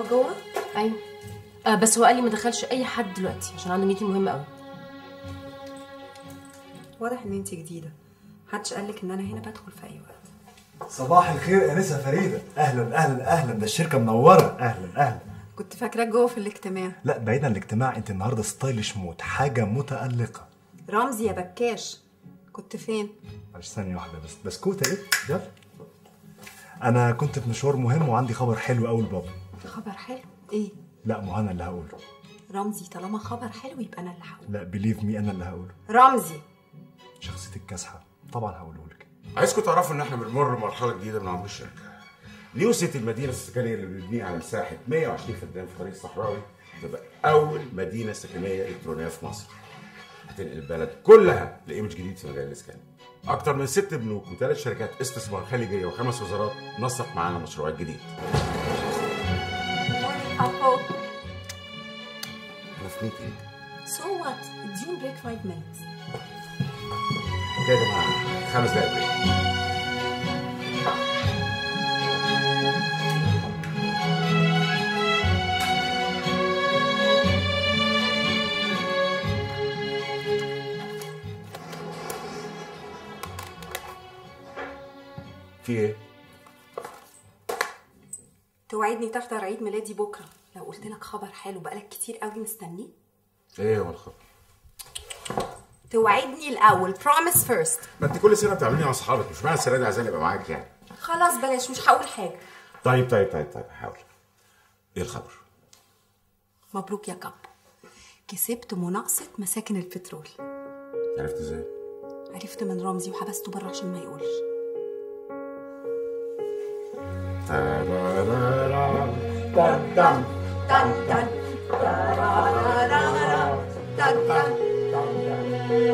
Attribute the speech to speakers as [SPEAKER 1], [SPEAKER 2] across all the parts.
[SPEAKER 1] جوه
[SPEAKER 2] ايوه آه بس هو قال لي ما دخلش اي حد دلوقتي عشان عنده ميتنج مهم قوي
[SPEAKER 1] واضح ان انت جديده محدش قالك ان انا هنا بدخل في اي وقت
[SPEAKER 3] صباح الخير انسه فريده اهلا اهلا اهلا ده الشركه منوره اهلا اهلا
[SPEAKER 1] كنت فاكراك جوه في الاجتماع
[SPEAKER 3] لا بعيد عن الاجتماع انت النهارده ستايلش موت حاجه متالقه
[SPEAKER 1] رمزي يا بكاش كنت فين
[SPEAKER 3] معلش ثانيه واحده بس بسكوته ايه يلا انا كنت في مشوار مهم وعندي خبر حلو قوي لبابا
[SPEAKER 1] خبر حلو ايه
[SPEAKER 3] لا ما هو انا اللي هقوله
[SPEAKER 1] رمزي طالما خبر حلو يبقى انا اللي هقول
[SPEAKER 3] لا بليف مي انا اللي هقوله
[SPEAKER 1] رمزي
[SPEAKER 3] شخصيتك كاسحه طبعا هقوله لك
[SPEAKER 4] عايزكم تعرفوا ان احنا بنمر مرحله جديده من عمر الشركه نيو سيتي المدينه السكنيه اللي بنبنيها على مساحه 120 فدان في طريق الصحراوي تبقى اول مدينه سكنيه الكترونيه في مصر هتنقل البلد كلها لايمج جديد في مجال الاسكان اكتر من ست بنوك وثلاث شركات استثمار خليجيه وخمس وزارات نسق معانا مشروعات جديد
[SPEAKER 1] أبو
[SPEAKER 4] انا في ميتنج
[SPEAKER 1] سو وات اديهم بريك 5 minutes
[SPEAKER 4] كده يا جماعه خمس دقايق بريك. في ايه؟
[SPEAKER 1] توعدني تحضر عيد ميلادي بكره لو قلت لك خبر حلو بقالك كتير قوي مستنيه
[SPEAKER 4] ايه هو الخبر؟
[SPEAKER 1] توعدني الاول promise first
[SPEAKER 4] ما انت كل سنه بتعمليها مع اصحابك مش معنى السنه دي عايزاني ابقى معاك يعني
[SPEAKER 1] خلاص بلاش مش هقول حاجه
[SPEAKER 4] طيب طيب طيب طيب حاول ايه الخبر؟
[SPEAKER 1] مبروك يا كاب كسبت مناقصه مساكن البترول
[SPEAKER 4] عرفت ازاي؟
[SPEAKER 1] عرفت من رمزي وحبسته بره عشان ما يقولش
[SPEAKER 4] تن تن
[SPEAKER 1] تن تن تارارارارا، تن تن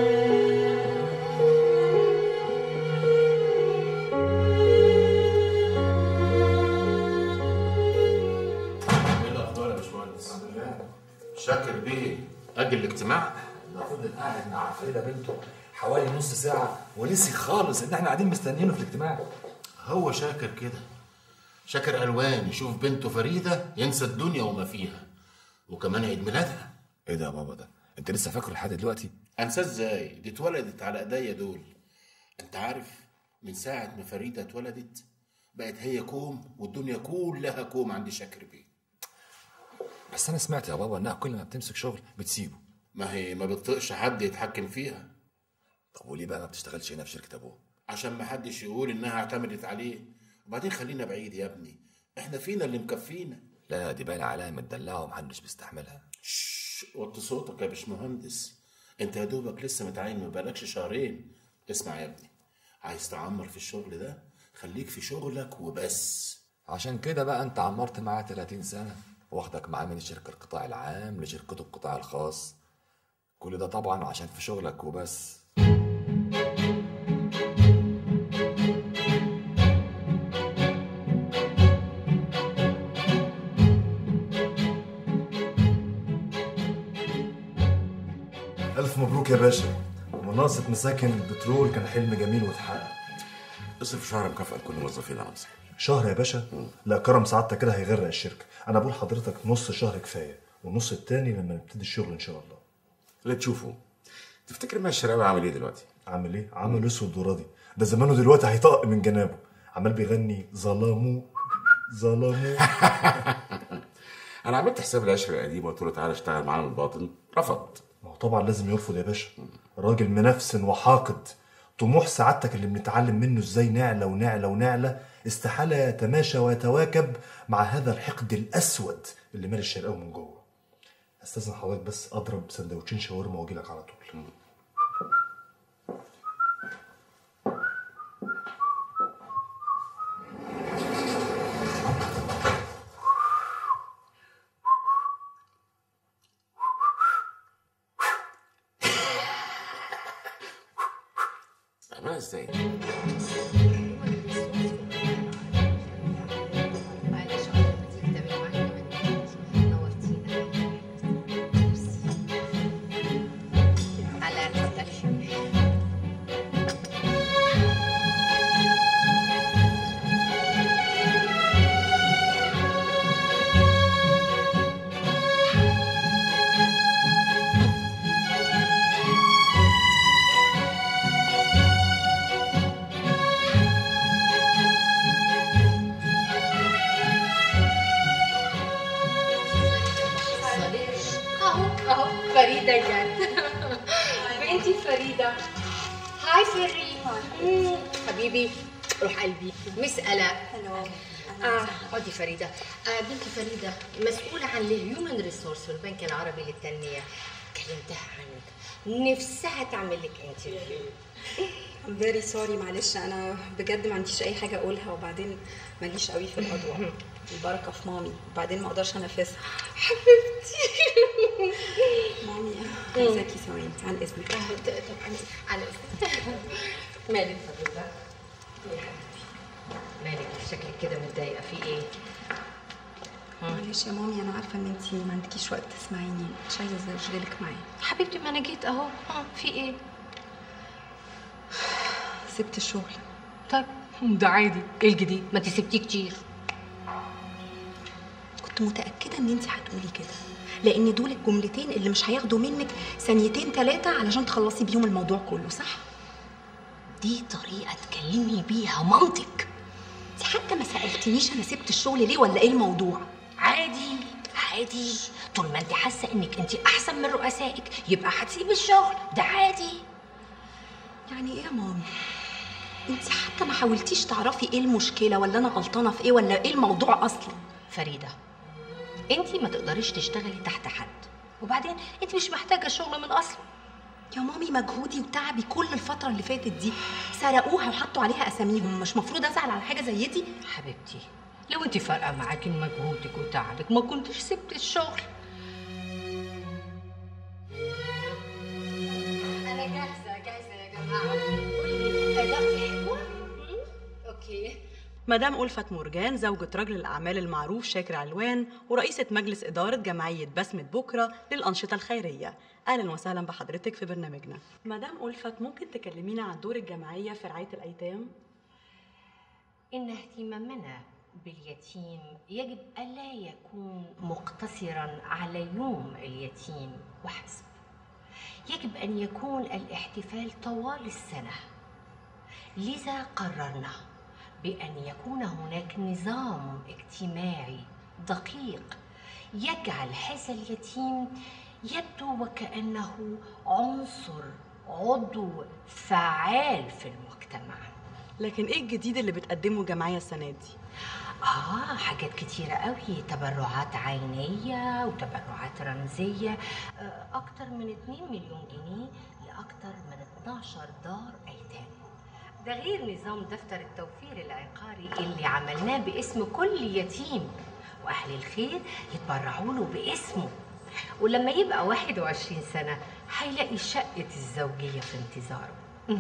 [SPEAKER 5] ايه الاخبار يا باشمهندس؟ شاكر بيه اجل الاجتماع
[SPEAKER 6] ده فضل قاعد مع فريده بنته حوالي نص ساعه ونسي خالص ان احنا قاعدين مستنيينه في الاجتماع
[SPEAKER 5] هو شاكر كده شاكر الوان يشوف بنته فريده ينسى الدنيا وما فيها وكمان عيد ميلادها
[SPEAKER 6] ايه ده يا بابا ده انت لسه فاكره لحد دلوقتي
[SPEAKER 5] انساه ازاي دي اتولدت على ايديا دول انت عارف من ساعه ما فريده اتولدت بقت هي كوم والدنيا كلها كوم عند شاكر بيه
[SPEAKER 6] بس انا سمعت يا بابا انها كل ما بتمسك شغل بتسيبه
[SPEAKER 5] ما هي ما بتطقش حد يتحكم فيها
[SPEAKER 6] طب وليه بقى ما بتشتغلش هنا في شركه ابوه
[SPEAKER 5] عشان ما حدش يقول انها اعتمدت عليه وبعدين خلينا بعيد يا ابني احنا فينا اللي مكفينا
[SPEAKER 6] لا دي باينه عليها متدلعه ومحدش بيستحملها
[SPEAKER 5] شش وطي صوتك يا باشمهندس انت يا دوبك لسه متعين ما بقالكش شهرين اسمع يا ابني عايز تعمر في الشغل ده خليك في شغلك وبس
[SPEAKER 6] عشان كده بقى انت عمرت معاه 30 سنه واخدك معاه من الشركه القطاع العام لشركته القطاع الخاص كل ده طبعا عشان في شغلك وبس
[SPEAKER 3] الف مبروك يا باشا مناقصه مساكن البترول كان حلم جميل واتحقق
[SPEAKER 4] اصرف شهر مكافأة لكل موظفين يا رمزي
[SPEAKER 3] شهر يا باشا لا كرم سعادتك كده هيغرق الشركه انا بقول حضرتك نص شهر كفايه والنص التاني لما نبتدي الشغل ان شاء الله
[SPEAKER 4] اللي تشوفه تفتكر ما الشراوي عامل ايه دلوقتي؟
[SPEAKER 3] عامل ايه عامل اسود وراضي ده زمانه دلوقتي هيطق من جنابه عمال بيغني ظلموا ظلموا
[SPEAKER 4] انا عملت حساب العشر القديم وقلت له تعالى اشتغل معانا من الباطن رفض
[SPEAKER 3] ما هو طبعا لازم يرفض يا باشا راجل منفسن وحاقد طموح سعادتك اللي بنتعلم منه ازاي نعلى ونعلى ونعلى استحالة يتماشى ويتواكب مع هذا الحقد الأسود اللي مال الشرقاوي من جوه استاذن حضرتك بس اضرب سندوتشين شاورما واجي لك على طول
[SPEAKER 4] عملها ازاي؟
[SPEAKER 7] معلش عقبال ما تيجي تعملي معاك كمان نورتينا ميرسي. على اتفضلي ديان بنتي فريدة هاي فري مم، حبيبي روح قلبي مس آلاء اه خدي فريدة آه بنتي فريدة مسؤولة عن الهيومن ريسورس في البنك العربي للتنمية كلمتها عنك نفسها تعمل لك انترفيو
[SPEAKER 1] فيري سوري معلش انا بجد ما عنديش اي حاجه اقولها وبعدين ماليش قوي في الاضواء البركه في مامي وبعدين ما اقدرش انفذها
[SPEAKER 7] حبيبتي
[SPEAKER 1] مامي عايزاكي ثواني عن اذنك
[SPEAKER 7] طبعا على مالك فضيلة يا حبيبي مالك شكلك كده متضايقة في ايه؟
[SPEAKER 1] معلش يا مامي انا عارفه ان انت ما عندكيش وقت تسمعيني مش عايزه اشغلك معايا
[SPEAKER 7] حبيبتي ما انا جيت اهو ها في ايه؟
[SPEAKER 1] سبت الشغل
[SPEAKER 7] طيب ده عادي ايه الجديد؟ ما انت سبتيه كتير
[SPEAKER 1] كنت متاكده ان انت هتقولي كده لان دول الجملتين اللي مش هياخدوا منك ثانيتين ثلاثه علشان تخلصي بيهم الموضوع كله صح
[SPEAKER 7] دي طريقة تكلمي بيها مامتك
[SPEAKER 1] انت حتى ما سالتنيش انا سبت الشغل ليه ولا ايه الموضوع
[SPEAKER 7] عادي عادي طول ما انت حاسة انك انت احسن من رؤسائك يبقى هتسيبي الشغل ده عادي
[SPEAKER 1] يعني ايه يا مامي انت حتى ما حاولتيش تعرفي ايه المشكله ولا انا غلطانه في ايه ولا ايه الموضوع اصلا
[SPEAKER 7] فريدة انت ما تقدريش تشتغلي تحت حد وبعدين انت مش محتاجة شغل من اصله
[SPEAKER 1] يا مامي مجهودي وتعبي كل الفتره اللي فاتت دي سرقوها وحطوا عليها اساميهم مش مفروض ازعل على حاجه زي دي
[SPEAKER 7] حبيبتي لو انت فارقة معاكي مجهودك وتعبك ما كنتش سبت الشغل انا جاهزة جاهزة يا جماعة قولي اداقتي حلوة؟ اوكي
[SPEAKER 8] مدام ألفت مرجان زوجة رجل الأعمال المعروف شاكر علوان ورئيسة مجلس إدارة جمعية بسمة بكرة للأنشطة الخيرية أهلا وسهلا بحضرتك في برنامجنا مدام ألفت ممكن تكلمينا عن دور الجمعية في رعاية الأيتام؟
[SPEAKER 7] إن اهتمامنا باليتيم يجب ألا يكون مقتصرا على يوم اليتيم وحسب يجب أن يكون الاحتفال طوال السنة لذا قررنا بأن يكون هناك نظام اجتماعي دقيق يجعل هذا اليتيم يبدو وكأنه عنصر عضو فعال في المجتمع
[SPEAKER 8] لكن إيه الجديد اللي بتقدمه الجمعية السنة دي؟
[SPEAKER 7] آه حاجات كتيرة قوي تبرعات عينية وتبرعات رمزية آه، أكتر من 2 مليون جنيه لأكتر من 12 دار أيتام ده غير نظام دفتر التوفير العقاري اللي عملناه باسم كل يتيم وأهل الخير يتبرعوا له باسمه ولما يبقى 21 سنة هيلاقي شقة الزوجية في انتظاره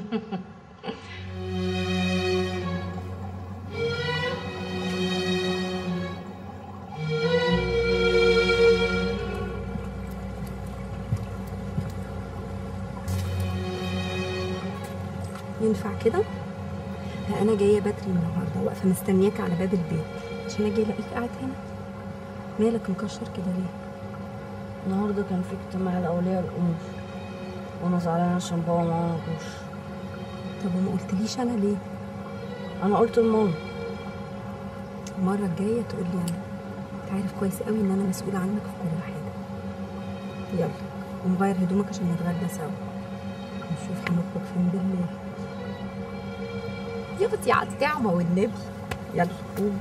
[SPEAKER 1] ينفع كده لا انا جايه بدري النهارده واقفه مستنياك على باب البيت عشان اجي الاقيك قاعد هنا مالك مكشر كده ليه
[SPEAKER 2] النهارده كان في اجتماع الاولياء الامور وانا زعلانه عشان بابا ما جوش
[SPEAKER 1] طب وما قلتليش انا ليه
[SPEAKER 2] انا قلت لماما
[SPEAKER 1] المره الجايه تقول لي انا انت عارف كويس قوي ان انا مسؤوله عنك في كل حاجه يلا قوم غير هدومك عشان نتغدى سوا نشوف هنخرج فين بالليل يا بنتي على الطعمه والنبي يلا قوم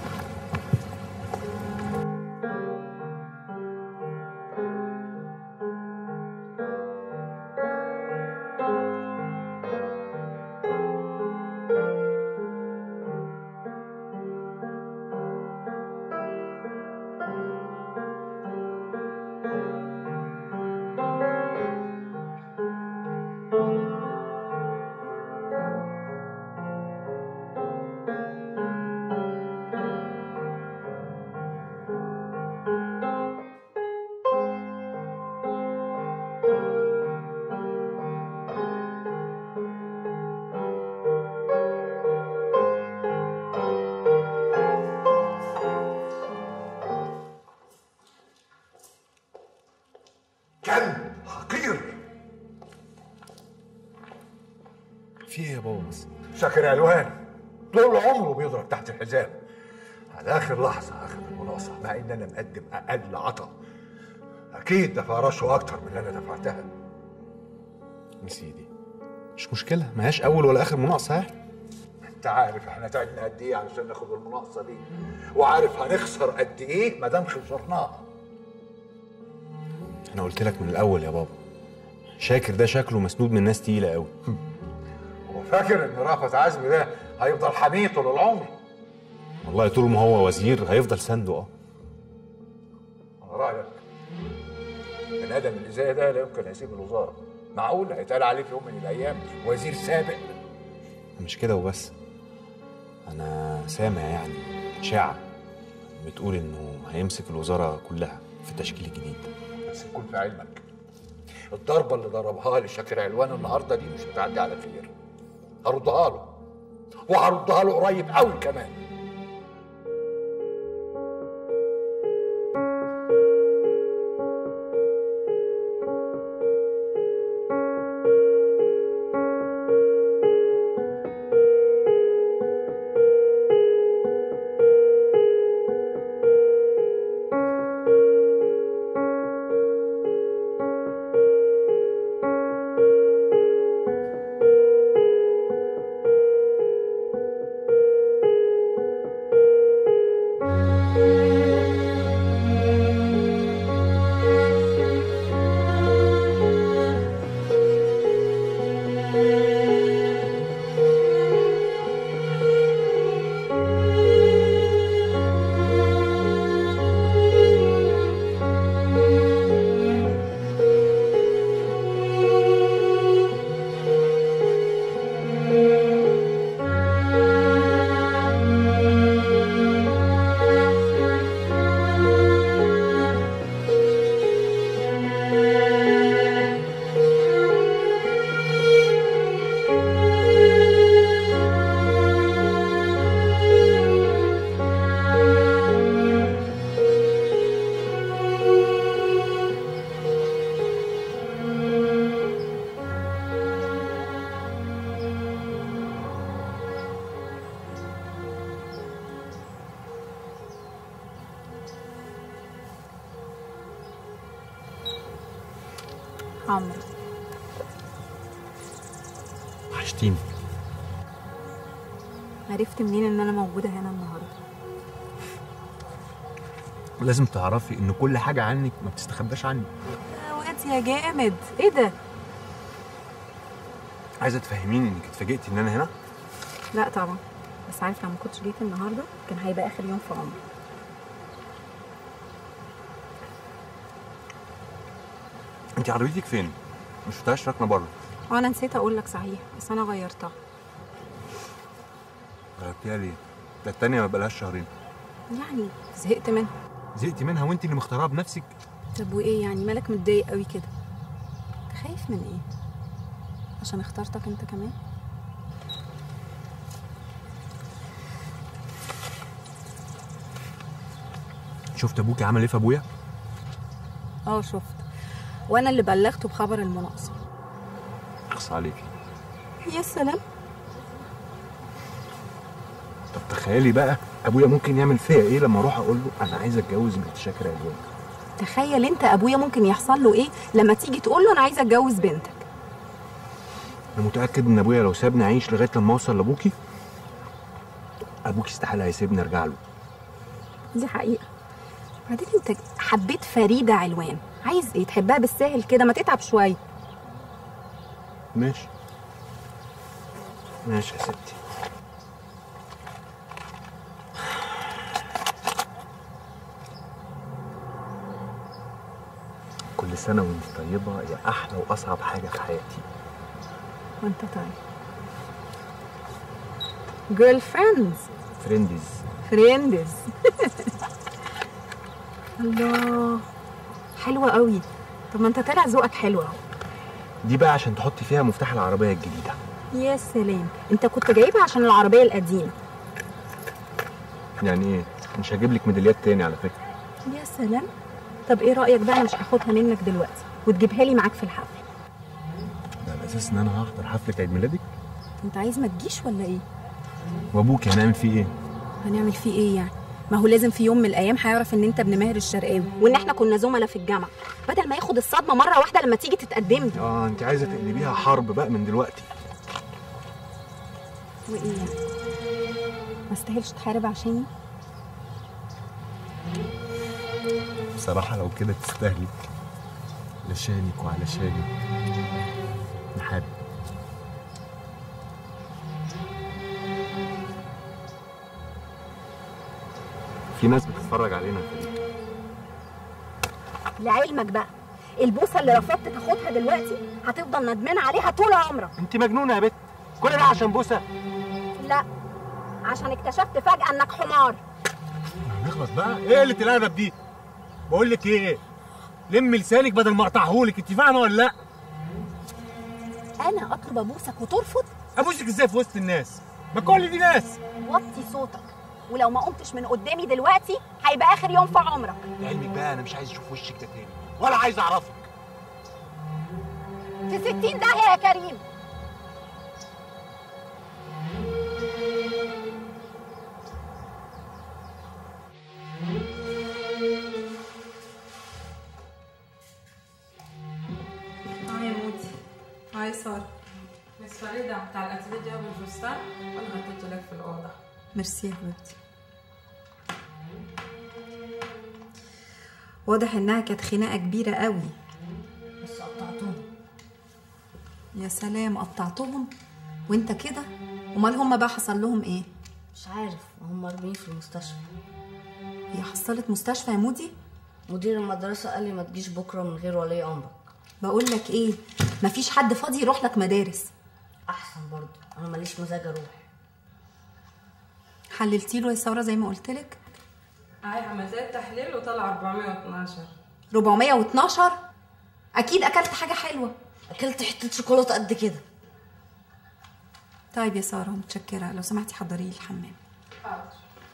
[SPEAKER 3] كلب حقير
[SPEAKER 6] في ايه يا بابا بس؟
[SPEAKER 3] شاكر علوان طول عمره بيضرب تحت الحزام على اخر لحظه اخذ المناصه مع ان انا مقدم اقل عطا
[SPEAKER 9] اكيد دفع رشوه اكتر من اللي انا دفعتها
[SPEAKER 10] يا سيدي مش مشكله ملهاش اول ولا اخر مناقصه يعني
[SPEAKER 9] انت عارف احنا تعبنا قد ايه علشان ناخد المناقصه دي وعارف هنخسر قد ايه ما دام خسرناها
[SPEAKER 10] انا قلت لك من الاول يا بابا شاكر ده شكله مسنود من ناس تقيله قوي
[SPEAKER 9] هو فاكر ان رأفت عزمي ده هيفضل حميه طول العمر
[SPEAKER 10] والله طول ما هو وزير هيفضل سنده اه
[SPEAKER 9] على رايك البني ادم اللي زي ده لا يمكن يسيب الوزاره معقول هيتقال عليه في يوم من الايام وزير سابق
[SPEAKER 10] مش كده وبس انا سامع يعني اشاعه بتقول انه هيمسك الوزاره كلها في التشكيل الجديد
[SPEAKER 9] بس يكون في علمك الضربه اللي ضربها لي شاكر علوان النهارده دي مش هتعدي على خير هردها له وهردها له قريب قوي كمان
[SPEAKER 1] عمرو
[SPEAKER 10] وحشتيني
[SPEAKER 1] عرفت منين ان انا موجوده هنا النهارده
[SPEAKER 10] لازم تعرفي ان كل حاجه عنك ما بتستخباش عني
[SPEAKER 1] يا واد يا جامد ايه ده
[SPEAKER 10] عايزه تفهميني انك اتفاجئتي ان انا هنا
[SPEAKER 1] لا طبعا بس عارف لو ما كنتش جيت النهارده كان هيبقى اخر يوم في عمري
[SPEAKER 10] انت عربيتك فين مش شفتهاش راكنه بره
[SPEAKER 1] وانا نسيت اقول لك صحيح بس انا غيرتها
[SPEAKER 10] غيرتيها ليه ده التانية ما بقالهاش شهرين
[SPEAKER 1] يعني زهقت منها
[SPEAKER 10] زهقتي منها وانت اللي مختارها بنفسك
[SPEAKER 1] طب وايه يعني مالك متضايق قوي كده انت خايف من ايه عشان اخترتك انت كمان
[SPEAKER 10] شفت ابوكي عمل ايه في ابويا
[SPEAKER 1] اه شفت وانا اللي بلغته بخبر المناقصه
[SPEAKER 10] اخص عليكي
[SPEAKER 1] يا سلام
[SPEAKER 10] طب تخيلي بقى ابويا ممكن يعمل فيا ايه لما اروح اقول له انا عايز اتجوز بنت شاكر علوان
[SPEAKER 1] تخيل انت ابويا ممكن يحصل له ايه لما تيجي تقول له انا عايزه اتجوز بنتك
[SPEAKER 10] انا متاكد ان ابويا لو سابني اعيش لغايه لما اوصل لابوكي ابوكي استحاله هيسيبني ارجع له
[SPEAKER 1] دي حقيقه بعدين انت حبيت فريده علوان عايز ايه تحبها بالساهل كده ما تتعب شويه
[SPEAKER 10] ماشي ماشي يا ستي كل سنة وانت طيبة يا أحلى وأصعب حاجة في حياتي
[SPEAKER 1] وانت طيب جيرل فريندز
[SPEAKER 10] فريندز
[SPEAKER 1] فريندز الله حلوة قوي طب ما انت طلع ذوقك حلو اهو
[SPEAKER 10] دي بقى عشان تحطي فيها مفتاح العربية الجديدة
[SPEAKER 1] يا سلام انت كنت جايبها عشان العربية القديمة
[SPEAKER 10] يعني إيه؟ مش هجيب لك ميداليات تاني على فكرة
[SPEAKER 1] يا سلام طب ايه رأيك بقى مش هاخدها منك دلوقتي وتجيبها لي معاك في الحفل
[SPEAKER 10] ده على أساس إن أنا هحضر حفلة عيد ميلادك
[SPEAKER 1] انت عايز ما تجيش ولا ايه
[SPEAKER 10] وأبوكي هنعمل فيه إيه؟
[SPEAKER 1] هنعمل فيه ايه يعني ما هو لازم في يوم من الايام هيعرف ان انت ابن ماهر الشرقاوي وان احنا كنا زملاء في الجامعه بدل ما ياخد الصدمه مره واحده لما تيجي تتقدم لي
[SPEAKER 10] اه انت عايزه تقلبيها حرب بقى من دلوقتي
[SPEAKER 1] وايه يعني ما استاهلش تحارب عشاني
[SPEAKER 10] بصراحه لو كده تستاهلي علشانك وعلشاني نحارب في ناس بتتفرج علينا يا فريد
[SPEAKER 1] لعلمك بقى البوسه اللي رفضت تاخدها دلوقتي هتفضل ندمان عليها طول عمرك
[SPEAKER 10] انت مجنونه يا بت كل ده عشان بوسه
[SPEAKER 1] لا عشان اكتشفت فجاه انك حمار
[SPEAKER 10] نخلص بقى ايه اللي الادب دي بقول لك ايه لم لسانك بدل ما اقطعهولك انت فاهمه ولا لا
[SPEAKER 1] انا اطلب ابوسك وترفض
[SPEAKER 10] ابوسك ازاي في وسط الناس ما كل دي ناس
[SPEAKER 1] وطي صوتك ولو ما قمتش من قدامي دلوقتي هيبقى اخر يوم في عمرك
[SPEAKER 10] لعلمك بقى انا مش عايز اشوف وشك ده تاني ولا عايز اعرفك
[SPEAKER 1] في ستين داهية يا كريم
[SPEAKER 11] اه يا مودي اه يا سارة مس فريدة بتاع الأتيليه جاب الفستان وأنا حطيته لك في الأوضة
[SPEAKER 1] ميرسي يا حبيبتي واضح انها كانت خناقه كبيره قوي
[SPEAKER 2] بس قطعتهم
[SPEAKER 1] يا سلام قطعتهم وانت كده امال هما بقى حصل لهم ايه
[SPEAKER 2] مش عارف هم مرميين في المستشفى
[SPEAKER 1] هي حصلت مستشفى يا مودي
[SPEAKER 2] مدير المدرسة قال لي ما تجيش بكرة من غير ولي أمرك
[SPEAKER 1] بقول لك ايه مفيش حد فاضي يروح لك مدارس
[SPEAKER 2] أحسن برضه أنا ماليش مزاج أروح
[SPEAKER 1] حللتي له يا ساره زي ما قلت لك
[SPEAKER 11] هاي عملت لي التحليل وطلع 412
[SPEAKER 1] 412 اكيد اكلت حاجه حلوه
[SPEAKER 2] أكلت حتة شوكولاتة قد كده
[SPEAKER 1] طيب يا ساره متشكره لو سمحتي حضري لي الحمام
[SPEAKER 11] حاضر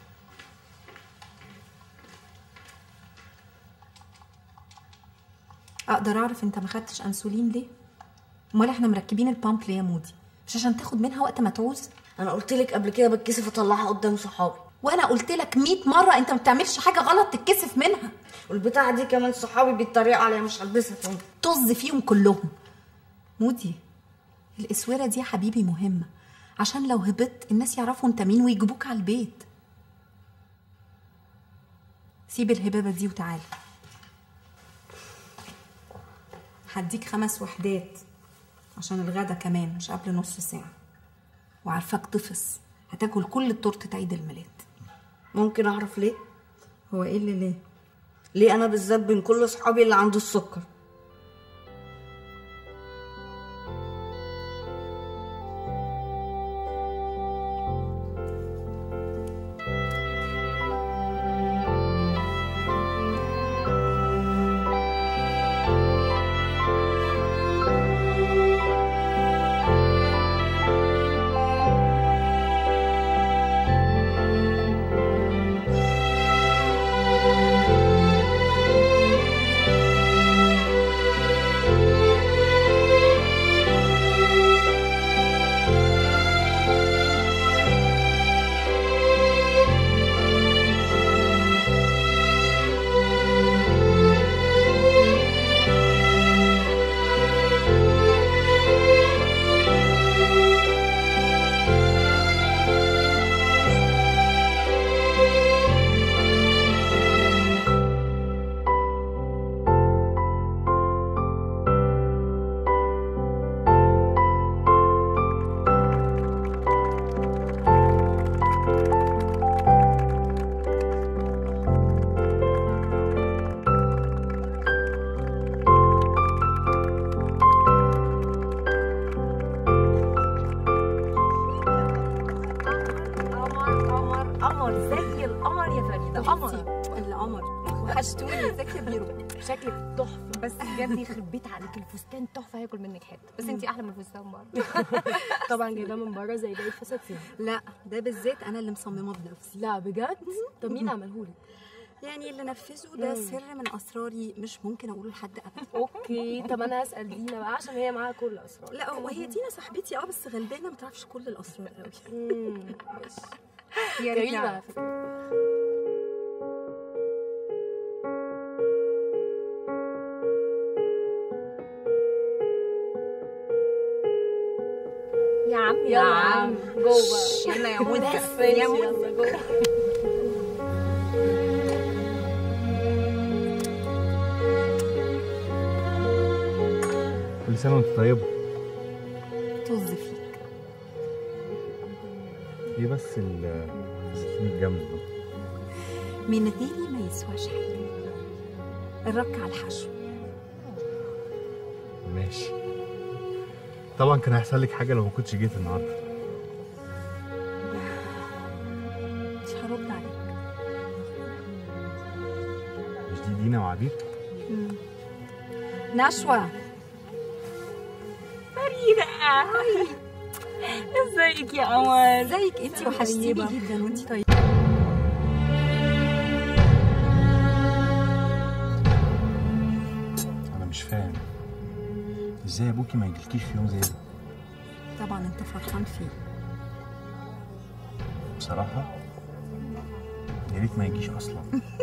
[SPEAKER 1] اقدر اعرف انت ما خدتش انسولين ليه امال احنا مركبين البامب ليه يا مودي مش عشان تاخد منها وقت ما تعوز
[SPEAKER 2] أنا قلت لك قبل كده بتكسف أطلعها قدام صحابي
[SPEAKER 1] وانا قلت لك 100 مره انت ما بتعملش حاجه غلط تتكسف منها
[SPEAKER 2] والبتاعة دي كمان صحابي بيتريقوا عليها مش هلبسها تاني
[SPEAKER 1] طز فيهم كلهم مودي الاسوره دي يا حبيبي مهمه عشان لو هبطت الناس يعرفوا انت مين ويجيبوك على البيت سيب الهبابه دي وتعالى هديك خمس وحدات عشان الغدا كمان مش قبل نص ساعه وعارفاك طفس هتاكل كل تورته عيد الميلاد
[SPEAKER 2] ممكن أعرف ليه؟
[SPEAKER 1] هو ايه اللي ليه
[SPEAKER 2] ليه أنا بالذات بين كل أصحابي اللي عنده السكر
[SPEAKER 1] قمر قمر قمر زي القمر يا فريده قمر القمر وحشتوني ازيك يا بيرو
[SPEAKER 12] شكلك تحفه بس بجد يخرب بيت عليك الفستان تحفه هياكل منك حته بس انت احلى من الفستان برضه طبعا جايباه من بره زي باقي الفساتين
[SPEAKER 1] لا ده بالذات انا اللي مصممه بنفسي
[SPEAKER 12] لا بجد طب مين عملهولك
[SPEAKER 1] يعني اللي نفذه ده سر من اسراري مش ممكن اقوله لحد ابدا
[SPEAKER 12] اوكي طب انا هسال دينا بقى عشان هي معاها كل الاسرار
[SPEAKER 1] لا وهي دينا صاحبتي اه بس غلبانه ما تعرفش كل الاسرار قوي
[SPEAKER 12] امم ماشي
[SPEAKER 1] يا ريت
[SPEAKER 12] كريمه
[SPEAKER 1] نعرف.
[SPEAKER 12] يا عم يا
[SPEAKER 7] يلا
[SPEAKER 12] عم جوه يلا يا مودة يا مودة جوه
[SPEAKER 10] كل سنه وانت طيبه
[SPEAKER 1] طز فيك
[SPEAKER 10] ايه بس ال 600 جنب دول
[SPEAKER 1] من غيري ما يسواش حاجة الرك على الحشو
[SPEAKER 10] ماشي طبعا كان هيحصل لك حاجه لو ما كنتش جيت النهارده
[SPEAKER 1] مش هرد عليك
[SPEAKER 10] مش دي دينا وعبير
[SPEAKER 1] مم. نشوة
[SPEAKER 12] فريدة ازيك يا قمر
[SPEAKER 1] ازيك انتي وحشتيني
[SPEAKER 12] طيبة.
[SPEAKER 1] جدا وانتي طيبة
[SPEAKER 10] انا مش فاهم ازاي ابوكي ما يجيلكيش في يوم زي ده
[SPEAKER 1] طبعا انت فرحان فيه
[SPEAKER 10] بصراحه يا ريت ما يجيش اصلا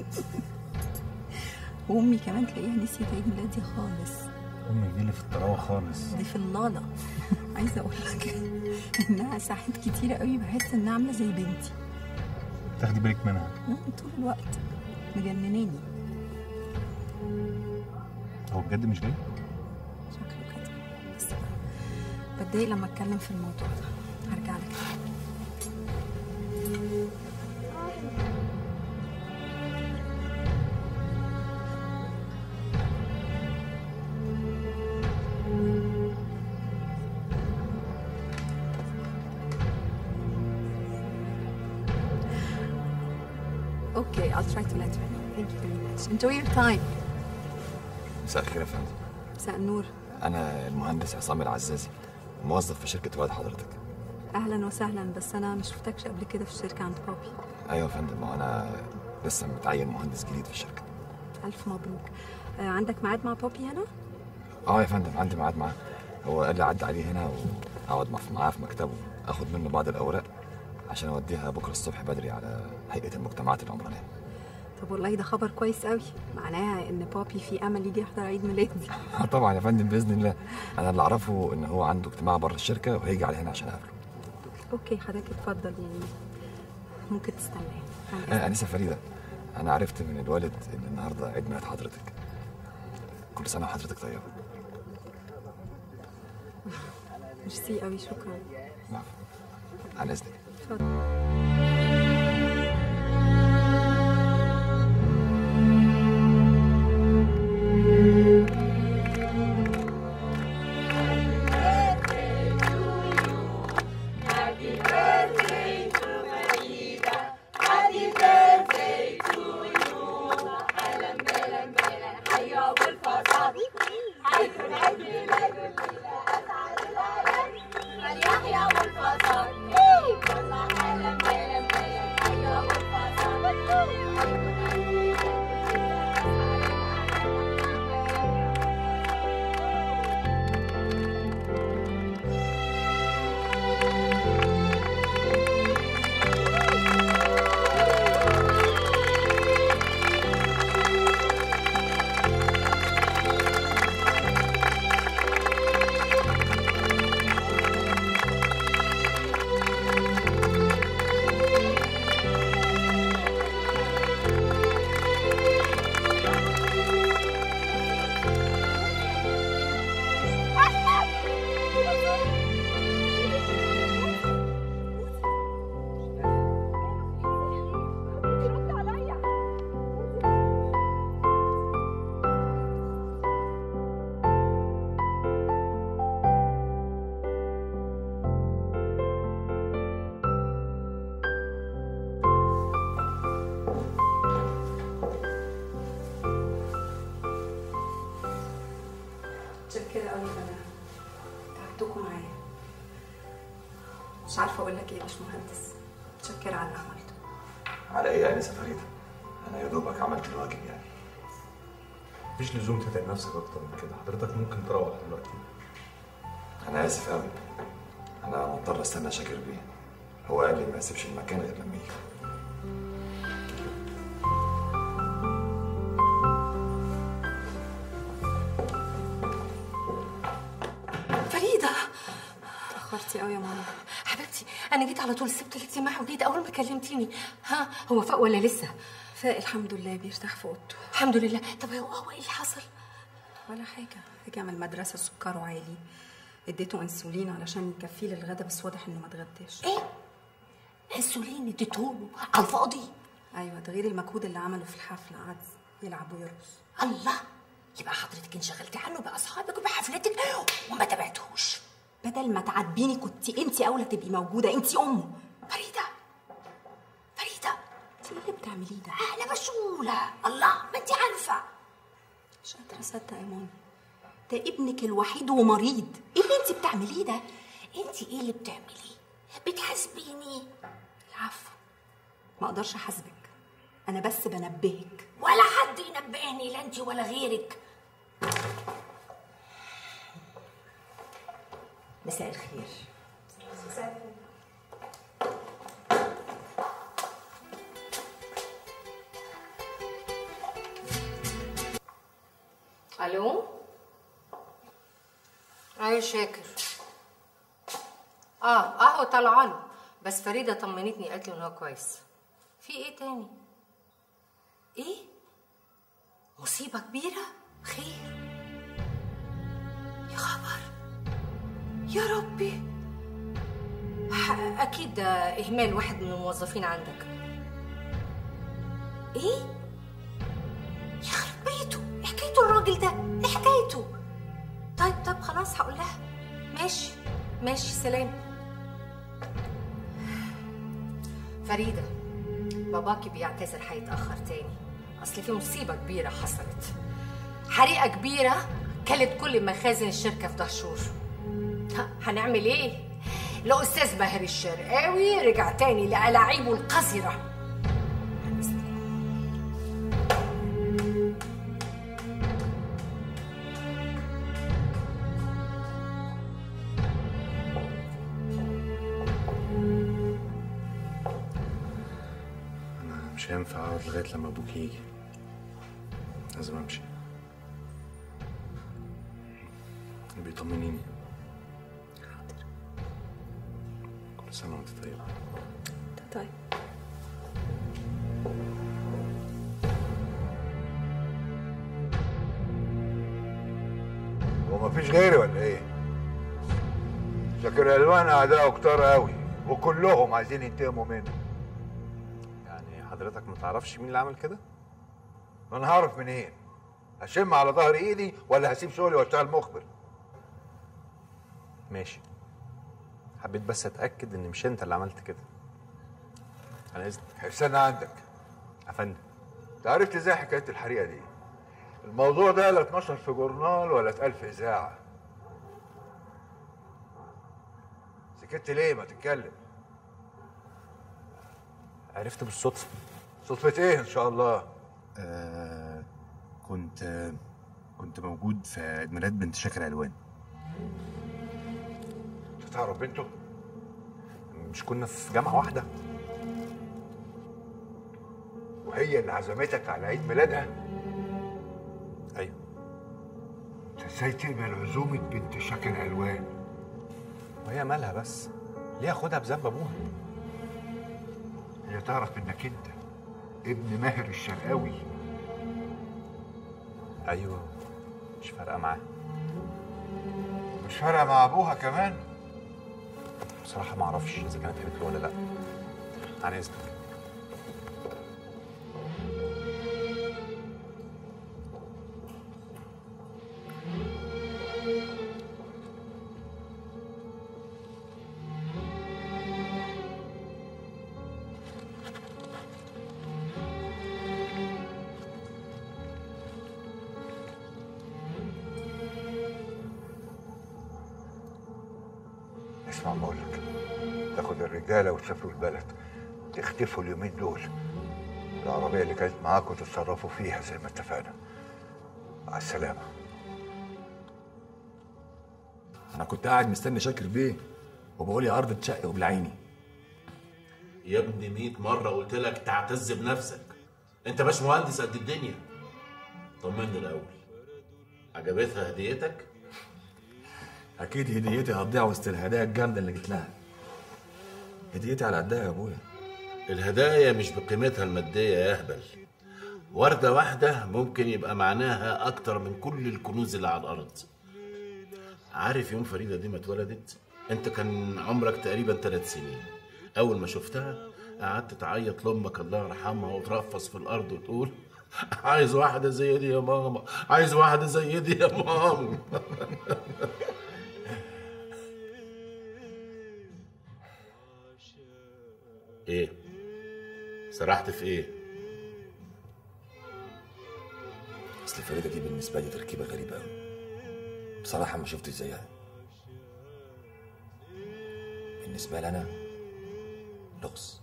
[SPEAKER 1] وامي كمان تلاقيها نسيت عيد ميلادي خالص
[SPEAKER 10] امك دي اللي في الطراوه خالص
[SPEAKER 1] دي في اللالة عايزة اقول لك انها ساعات كتيرة قوي بحس انها عاملة زي بنتي
[SPEAKER 10] تاخدي بالك منها
[SPEAKER 1] مم، طول الوقت مجنناني
[SPEAKER 10] هو بجد مش جاي
[SPEAKER 1] شكله كده بس بتضايق لما اتكلم في الموضوع ده هرجع لك Okay, I'll try to let her know. Thank you very much. Enjoy your time.
[SPEAKER 6] مساء الخير يا فندم
[SPEAKER 1] مساء النور.
[SPEAKER 6] انا المهندس عصام العزازي موظف في شركه والد حضرتك
[SPEAKER 1] اهلا وسهلا بس انا ما شفتكش قبل كده في الشركه عند بابي
[SPEAKER 6] ايوه يا فندم ما هو انا لسه متعين مهندس جديد في الشركه
[SPEAKER 1] الف مبروك آه عندك ميعاد مع بابي هنا
[SPEAKER 6] اه يا فندم عندي ميعاد معاه هو قال لي عدي عليه هنا واقعد مع- معاه في مكتبه اخد منه بعض الاوراق عشان اوديها بكره الصبح بدري على هيئه المجتمعات العمرانيه
[SPEAKER 1] طب والله ده خبر كويس قوي معناها ان بابي في امل يجي يحضر عيد ميلادي
[SPEAKER 6] آه طبعا يا فندم باذن الله انا اللي اعرفه ان هو عنده اجتماع بره الشركه وهيجي على هنا عشان اقابله
[SPEAKER 1] اوكي حضرتك اتفضل يعني ممكن تستناه عن
[SPEAKER 6] آه
[SPEAKER 1] إذنك.
[SPEAKER 6] انسه فريده انا عرفت من الوالد ان النهارده عيد ميلاد حضرتك كل سنه وحضرتك طيبه
[SPEAKER 1] ميرسي قوي شكرا
[SPEAKER 6] على اذنك
[SPEAKER 1] اتفضل
[SPEAKER 13] Happy birthday to Farida. Happy birthday to you. هلا ملا ملا حيا ابو الفرحات حيكون عيد ميلاده الليله اسعد الايام فليحيى ابو الفرحات والله هلا ملا ملا حيا ابو الفرحات حيكون عيد ميلاده
[SPEAKER 1] متشكرة قوي انا تعبتكم معايا مش عارفة اقول لك ايه يا باشمهندس متشكرة على اللي عملته
[SPEAKER 6] على ايه يا انسه فريده انا يا دوبك عملت الواجب يعني
[SPEAKER 3] مفيش لزوم تتعب نفسك اكتر من كده حضرتك ممكن تروح دلوقتي
[SPEAKER 6] انا اسف قوي انا مضطر استنى شاكر بيه هو قال لي ما يسيبش المكان غير لما يجي
[SPEAKER 1] فريدة اتأخرتي قوي يا ماما
[SPEAKER 7] انا جيت على طول سبت الاجتماع وجيت اول ما كلمتيني ها هو فاق ولا لسه
[SPEAKER 1] فاق الحمد لله بيرتاح في اوضته
[SPEAKER 7] الحمد لله طب هو هو ايه اللي حصل
[SPEAKER 1] ولا حاجه رجع من المدرسه سكره عالي اديته انسولين علشان يكفيه للغدا بس واضح انه ما اتغداش
[SPEAKER 7] ايه انسولين اديتهوله على الفاضي
[SPEAKER 1] ايوه ده غير المجهود اللي عمله في الحفله قعد يلعب ويرقص
[SPEAKER 7] الله يبقى حضرتك انشغلتي عنه باصحابك وبحفلتك وما تابعتهوش
[SPEAKER 1] بدل ما تعاتبيني كنت انت اولى تبقي موجوده انت امه
[SPEAKER 7] فريده فريده
[SPEAKER 1] انت ايه اللي بتعمليه ده
[SPEAKER 7] انا مشغوله الله ما انت عارفه
[SPEAKER 1] مش قادره اصدق يا ماما ده ابنك الوحيد ومريض
[SPEAKER 7] ايه اللي انت بتعمليه ده انت ايه اللي بتعمليه بتحاسبيني
[SPEAKER 1] العفو ما اقدرش احاسبك انا بس بنبهك
[SPEAKER 7] ولا حد ينبهني لا انت ولا غيرك مساء الخير الو ايوه شاكر اه اه طالعه له بس فريده طمنتني قالت لي ان هو كويس في ايه تاني ايه مصيبه كبيره خير يا خبر يا ربي ح- اكيد ده اهمال واحد من الموظفين عندك ايه يخرب بيته إيه حكايته الراجل ده ايه حكايته طيب طب خلاص هقول لها ماشي ماشي سلام فريدة باباكي بيعتذر هيتأخر تاني أصل في مصيبة كبيرة حصلت حريقة كبيرة كلت كل مخازن الشركة في دهشور ها، هنعمل ايه؟ الأستاذ باهر الشرقاوي رجع تاني لألاعيبه القذرة
[SPEAKER 10] انا مش هينفع اقعد لغايه لما ابوك يجي لازم امشي بيطمنيني حاضر كل سنه وانت طيب
[SPEAKER 1] طيب
[SPEAKER 14] هو مفيش غيري ولا ايه؟ شاكر الوان اعدائه كتار قوي وكلهم عايزين ينتقموا منه
[SPEAKER 10] يعني حضرتك ما تعرفش مين اللي عمل كده
[SPEAKER 14] ما انا هعرف منين؟ هشم على ظهر ايدي ولا هسيب شغلي واشتغل مخبر؟
[SPEAKER 10] ماشي حبيت بس اتاكد ان مش انت اللي عملت كده على اذنك
[SPEAKER 14] استنى عندك
[SPEAKER 10] يا فندم
[SPEAKER 14] انت عرفت ازاي حكايه الحريقه دي؟ الموضوع ده لا اتنشر في جورنال ولا اتقال في اذاعه سكت ليه ما تتكلم
[SPEAKER 10] عرفت بالصدفه
[SPEAKER 14] صدفه ايه ان شاء الله
[SPEAKER 10] آه كنت آه كنت موجود في عيد ميلاد بنت شاكر علوان
[SPEAKER 14] انت تعرف بنته
[SPEAKER 10] مش كنا في جامعه واحده
[SPEAKER 14] وهي اللي عزمتك على عيد ميلادها
[SPEAKER 10] ايوه
[SPEAKER 14] انت ازاي تقبل عزومه بنت شاكر علوان
[SPEAKER 10] وهي مالها بس ليه اخدها بذنب ابوها
[SPEAKER 14] هي تعرف انك انت ابن ماهر الشرقاوي
[SPEAKER 10] ايوه مش فارقه معاه
[SPEAKER 14] مش فارقه مع ابوها كمان
[SPEAKER 10] بصراحه ما اعرفش اذا كانت قالت له ولا لا عن اذنك
[SPEAKER 14] اسمع ما اقولك تاخد الرجاله وتسافروا البلد تختفوا اليومين دول العربيه اللي كانت معاكم تتصرفوا فيها زي ما اتفقنا مع السلامه
[SPEAKER 6] انا كنت قاعد مستني شاكر بيه وبقول يا ارض تشق وبلعيني
[SPEAKER 5] يا ابني 100 مره قلت لك تعتز بنفسك انت باش مهندس قد الدنيا طمني الاول عجبتها هديتك
[SPEAKER 6] اكيد هديتي هتضيع وسط الهدايا الجامده اللي جت لها هديتي على قدها يا ابويا
[SPEAKER 5] الهدايا مش بقيمتها المادية يا أهبل وردة واحدة ممكن يبقى معناها أكتر من كل الكنوز اللي على الأرض عارف يوم فريدة دي ما اتولدت أنت كان عمرك تقريبا ثلاث سنين أول ما شفتها قعدت تعيط لأمك الله يرحمها وترفص في الأرض وتقول عايز واحدة زي دي يا ماما عايز واحدة زي دي يا ماما ايه سرحت في ايه
[SPEAKER 6] اصل فريده دي بالنسبه لي تركيبه غريبه قوي بصراحه ما شفتش زيها بالنسبه لي انا لغز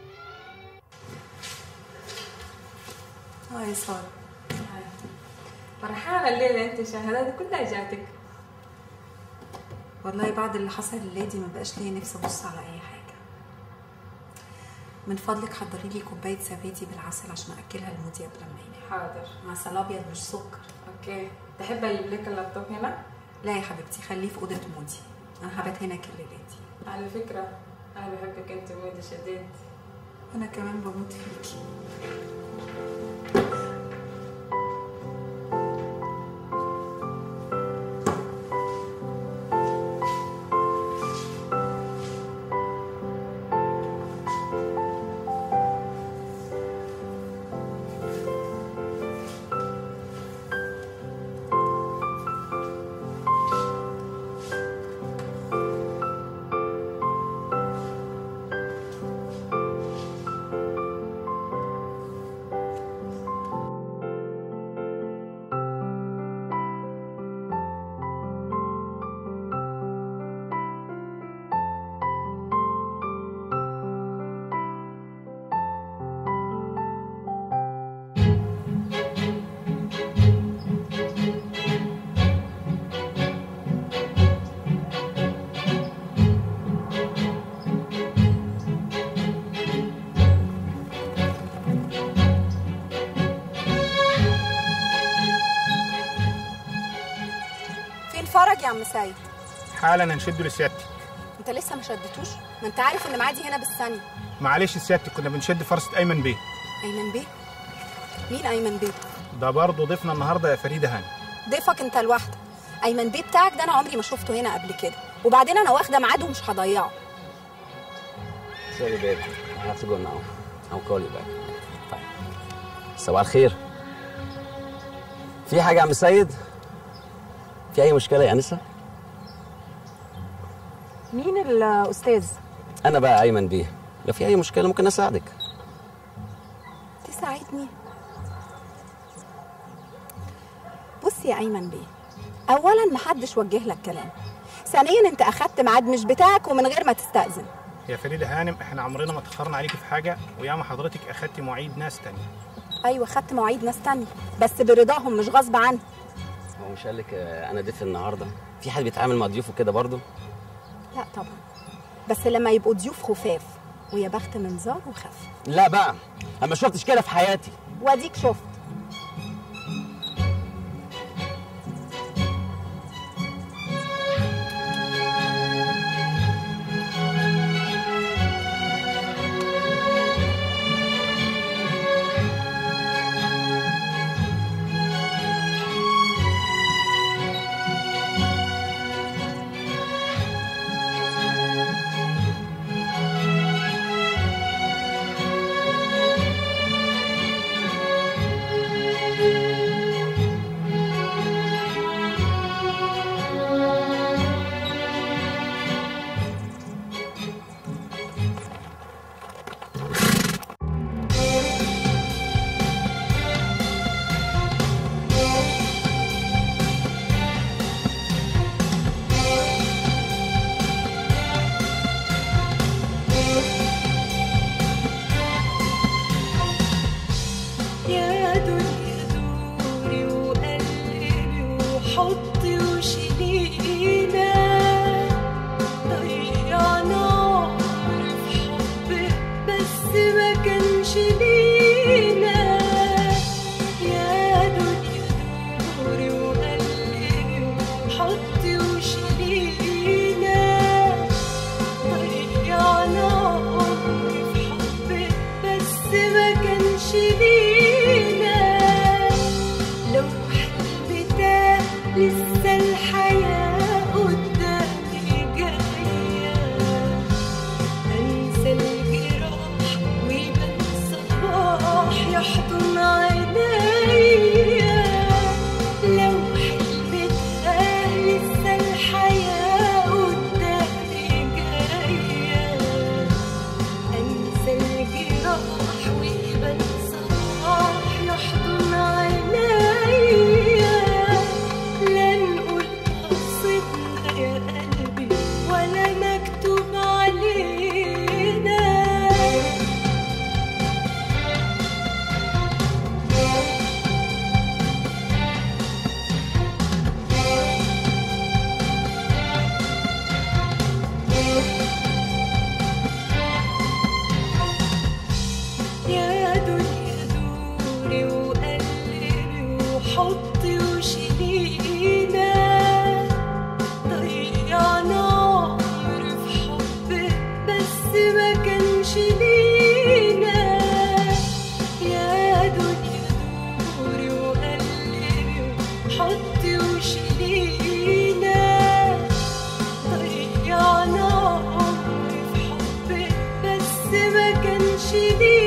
[SPEAKER 11] هاي سارة هاي. فرحانة الليلة انت شهادات كلها جاتك
[SPEAKER 1] والله بعد اللي حصل الليلة دي ما بقاش ليا نفسي ابص على اي حاجه من فضلك حضري لي كوبايه زبادي بالعسل عشان اكلها لمودي قبل ما ينام
[SPEAKER 11] حاضر
[SPEAKER 1] عسل ابيض مش سكر
[SPEAKER 11] اوكي تحب اجيب لك اللابتوب هنا
[SPEAKER 1] لا يا حبيبتي خليه في اوضه مودي انا هبات هنا كل ليلتي
[SPEAKER 11] على فكرة انا بحبك انت مودي شديد
[SPEAKER 1] انا كمان بموت فيكي فين فرج يا عم سيد
[SPEAKER 15] حالا هنشده لسيادتك
[SPEAKER 1] انت لسه ما شدتوش ما انت عارف ان معادي هنا بالثانيه
[SPEAKER 15] معلش سيادتك كنا بنشد فرصة أيمن بيه
[SPEAKER 1] ايمن بيه مين ايمن بيه
[SPEAKER 15] ده برضه ضيفنا النهارده يا فريدة هاني
[SPEAKER 1] ضيفك انت لوحدك ايمن بيه بتاعك ده انا عمري ما شفته هنا قبل كده وبعدين انا واخده ميعاد ومش هضيعه
[SPEAKER 16] Sorry, babe. I have to go now. I'll call you back. Bye. صباح الخير. في حاجة يا عم سيد؟ في أي مشكلة يا أنسة؟
[SPEAKER 1] مين الاستاذ
[SPEAKER 16] أنا بقى أيمن بيه. لو في أي مشكلة ممكن أساعدك.
[SPEAKER 1] تساعدني بص يا ايمن بيه اولا محدش وجه لك كلام ثانيا انت اخدت ميعاد مش بتاعك ومن غير ما تستاذن
[SPEAKER 15] يا فريدة هانم احنا عمرنا ما اتأخرنا عليكي في حاجة وياما حضرتك أخدتي مواعيد ناس تانية
[SPEAKER 1] ايوه خدت مواعيد ناس تانية بس برضاهم مش غصب عني
[SPEAKER 16] هو مش قال لك آه، أنا ضيف النهاردة؟ في حد بيتعامل مع ضيوفه كده برضه؟
[SPEAKER 1] لا طبعا بس لما يبقوا ضيوف خفاف ويا بخت من زار وخف
[SPEAKER 16] لا بقى أنا ما شفتش كده في حياتي.
[SPEAKER 1] واديك شفت
[SPEAKER 13] يا دنيا دوري وقلبي وحطي وشيلينا ضيعنا عمر في حب بس ما كانش لينا يا دنيا دوري وقلبي وحطي وشيلينا ضيعنا كانش لينا لو حلم ده لسه الحياة قدامي جاية أنسى الجراح ويبان صباح يحضن عينيا لو حلم ده لسه الحياة قدامي جاية أنسى الجراح ويبان صباح يحضن عينيا لا نقول قصتنا يا قلبي ولا مكتوب علينا يا دنيا دوري وقلبي وحطي وشيلينا ضيعنا عمر في حبك بس ما كانش لينا يا دنيا دوري وقلبي وحطي وشيلينا ضيعنا عمر في حبك بس ما كانش لينا